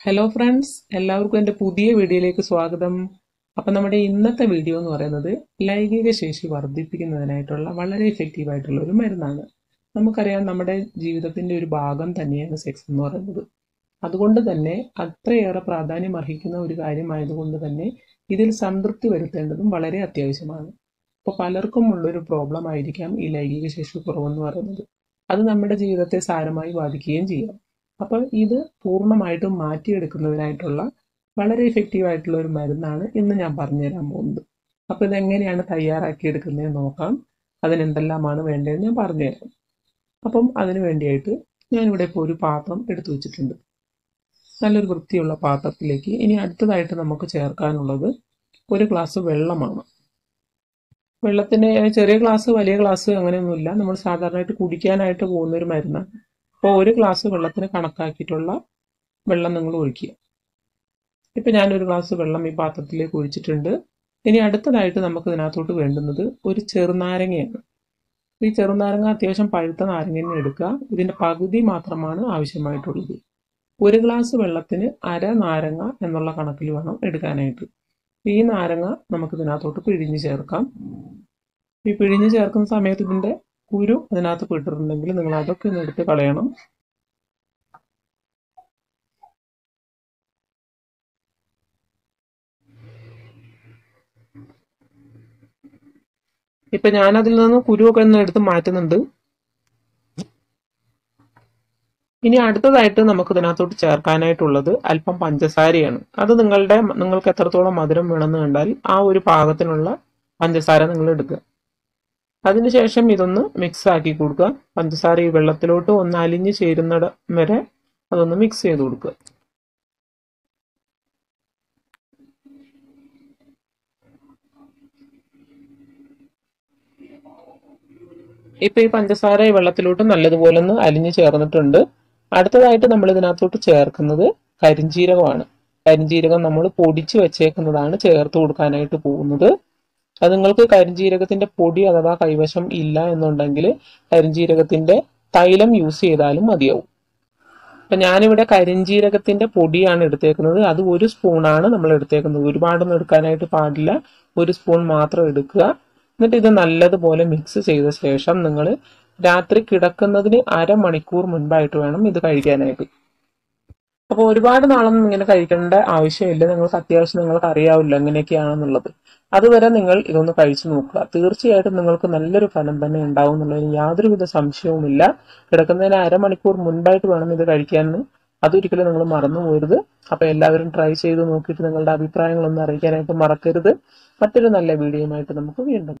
hello friends എല്ലാവർക്കും എൻ്റെ പുതിയ വീഡിയോയിലേക്ക് സ്വാഗതം അപ്പം നമ്മുടെ ഇന്നത്തെ വീഡിയോ എന്ന് പറയുന്നത് ലൈംഗിക ശേഷി വർദ്ധിപ്പിക്കുന്നതിനായിട്ടുള്ള വളരെ എഫക്റ്റീവ് ആയിട്ടുള്ള ഒരു മരുന്നാണ് നമുക്കറിയാം നമ്മുടെ ജീവിതത്തിൻ്റെ ഒരു ഭാഗം തന്നെയാണ് സെക്സ് എന്ന് പറയുന്നത് അതുകൊണ്ട് തന്നെ അത്രയേറെ പ്രാധാന്യം അർഹിക്കുന്ന ഒരു കാര്യമായതുകൊണ്ട് തന്നെ ഇതിൽ സംതൃപ്തി വരുത്തേണ്ടതും വളരെ അത്യാവശ്യമാണ് ഇപ്പോൾ പലർക്കും ഉള്ളൊരു പ്രോബ്ലം ആയിരിക്കാം ഈ ലൈംഗിക ശേഷി കുറവെന്ന് പറയുന്നത് അത് നമ്മുടെ ജീവിതത്തെ സാരമായി ബാധിക്കുകയും ചെയ്യാം അപ്പോൾ ഇത് പൂർണ്ണമായിട്ടും മാറ്റിയെടുക്കുന്നതിനായിട്ടുള്ള വളരെ എഫക്റ്റീവ് ആയിട്ടുള്ള ഒരു മരുന്നാണ് ഇന്ന് ഞാൻ പറഞ്ഞുതരാൻ പോകുന്നത് അപ്പോൾ ഇതെങ്ങനെയാണ് തയ്യാറാക്കിയെടുക്കുന്നതെന്ന് നോക്കാം അതിനെന്തെല്ലാമാണ് വേണ്ടതെന്ന് ഞാൻ പറഞ്ഞുതരാം അപ്പം അതിന് വേണ്ടിയായിട്ട് ഞാനിവിടെ ഇപ്പോൾ ഒരു പാത്രം എടുത്തു വെച്ചിട്ടുണ്ട് നല്ലൊരു വൃത്തിയുള്ള പാത്രത്തിലേക്ക് ഇനി അടുത്തതായിട്ട് നമുക്ക് ചേർക്കാനുള്ളത് ഒരു ഗ്ലാസ് വെള്ളമാണ് വെള്ളത്തിന് ചെറിയ ഗ്ലാസ് വലിയ ഗ്ലാസ് അങ്ങനെയൊന്നുമില്ല നമ്മൾ സാധാരണയായിട്ട് കുടിക്കാനായിട്ട് പോകുന്ന ഒരു മരുന്നാണ് അപ്പോൾ ഒരു ഗ്ലാസ് വെള്ളത്തിന് കണക്കാക്കിയിട്ടുള്ള വെള്ളം നിങ്ങൾ ഒഴിക്കുക ഇപ്പം ഞാനൊരു ഗ്ലാസ് വെള്ളം ഈ പാത്രത്തിലേക്ക് ഒഴിച്ചിട്ടുണ്ട് ഇനി അടുത്തതായിട്ട് നമുക്ക് ഇതിനകത്തോട്ട് വേണ്ടുന്നത് ഒരു ചെറുനാരങ്ങയാണ് ഈ ചെറുനാരങ്ങ അത്യാവശ്യം പഴുത്ത നാരങ്ങ എടുക്കുക ഇതിൻ്റെ പകുതി മാത്രമാണ് ആവശ്യമായിട്ടുള്ളത് ഒരു ഗ്ലാസ് വെള്ളത്തിന് അര നാരങ്ങ എന്നുള്ള കണക്കിൽ വേണം എടുക്കാനായിട്ട് ഈ നാരങ്ങ നമുക്ക് ഇതിനകത്തോട്ട് പിഴിഞ്ഞ് ചേർക്കാം ഈ പിഴിഞ്ഞ് ചേർക്കുന്ന സമയത്ത് ഇതിൻ്റെ കുരു അതിനകത്ത് പെട്ടിട്ടുണ്ടെങ്കിൽ നിങ്ങൾ അതൊക്കെ ഒന്ന് എടുത്ത് കളയണം ഇപ്പൊ ഞാനതിൽ നിന്ന് കുരുവൊക്കെ ഒന്ന് എടുത്ത് മാറ്റുന്നുണ്ട് ഇനി അടുത്തതായിട്ട് നമുക്ക് ഇതിനകത്തോട്ട് ചേർക്കാനായിട്ടുള്ളത് അല്പം പഞ്ചസാരയാണ് അത് നിങ്ങളുടെ നിങ്ങൾക്ക് എത്രത്തോളം മധുരം വേണമെന്ന് കണ്ടാൽ ആ ഒരു പാകത്തിനുള്ള പഞ്ചസാര നിങ്ങൾ എടുക്കുക അതിനുശേഷം ഇതൊന്ന് മിക്സ് ആക്കി കൊടുക്കുക പഞ്ചസാര ഈ വെള്ളത്തിലോട്ട് ഒന്ന് അലിഞ്ഞ് ചേരുന്നിട വരെ അതൊന്ന് മിക്സ് ചെയ്ത് കൊടുക്കുക ഇപ്പൊ ഈ പഞ്ചസാര ഈ വെള്ളത്തിലോട്ട് നല്ലതുപോലെ ഒന്ന് അലിഞ്ഞ് ചേർന്നിട്ടുണ്ട് അടുത്തതായിട്ട് നമ്മൾ ഇതിനകത്തോട്ട് ചേർക്കുന്നത് കരിഞ്ജീരകമാണ് കരിഞ്ജീരകം നമ്മൾ പൊടിച്ച് വെച്ചേക്കുന്നതാണ് ചേർത്ത് കൊടുക്കാനായിട്ട് പോകുന്നത് അത് നിങ്ങൾക്ക് കരിഞ്ജീരകത്തിന്റെ പൊടി അഥവാ കൈവശം ഇല്ല എന്നുണ്ടെങ്കിൽ കരിഞ്ജീരകത്തിന്റെ തൈലം യൂസ് ചെയ്താലും മതിയാവും അപ്പൊ ഞാനിവിടെ കരിഞ്ജീരകത്തിന്റെ പൊടിയാണ് എടുത്തേക്കുന്നത് അത് ഒരു സ്പൂണാണ് നമ്മൾ എടുത്തേക്കുന്നത് ഒരുപാടൊന്നും എടുക്കാനായിട്ട് പാടില്ല ഒരു സ്പൂൺ മാത്രം എടുക്കുക എന്നിട്ട് ഇത് നല്ലതുപോലെ മിക്സ് ചെയ്ത ശേഷം നിങ്ങൾ രാത്രി കിടക്കുന്നതിന് അരമണിക്കൂർ മുൻപായിട്ട് വേണം ഇത് കഴിക്കാനായിട്ട് അപ്പോൾ ഒരുപാട് നാളൊന്നും ഇങ്ങനെ കഴിക്കേണ്ട ആവശ്യമില്ല നിങ്ങൾക്ക് അത്യാവശ്യം നിങ്ങൾക്ക് അറിയാവില്ല എങ്ങനെയൊക്കെയാണെന്നുള്ളത് അതുവരെ നിങ്ങൾ ഇതൊന്ന് കഴിച്ചു നോക്കുക തീർച്ചയായിട്ടും നിങ്ങൾക്ക് നല്ലൊരു ഫലം തന്നെ ഉണ്ടാവും എന്നുള്ളതിന് യാതൊരുവിധ സംശയവുമില്ല കിടക്കുന്നതിന് അരമണിക്കൂർ മുൻപായിട്ട് വേണം ഇത് കഴിക്കാമെന്ന് അതൊരിക്കലും നിങ്ങൾ മറന്നു പോരുത് അപ്പൊ എല്ലാവരും ട്രൈ ചെയ്ത് നോക്കിയിട്ട് നിങ്ങളുടെ അഭിപ്രായങ്ങളൊന്നും അറിയിക്കാനായിട്ട് മറക്കരുത് മറ്റൊരു നല്ല വീഡിയോയുമായിട്ട് നമുക്ക് വീണ്ടും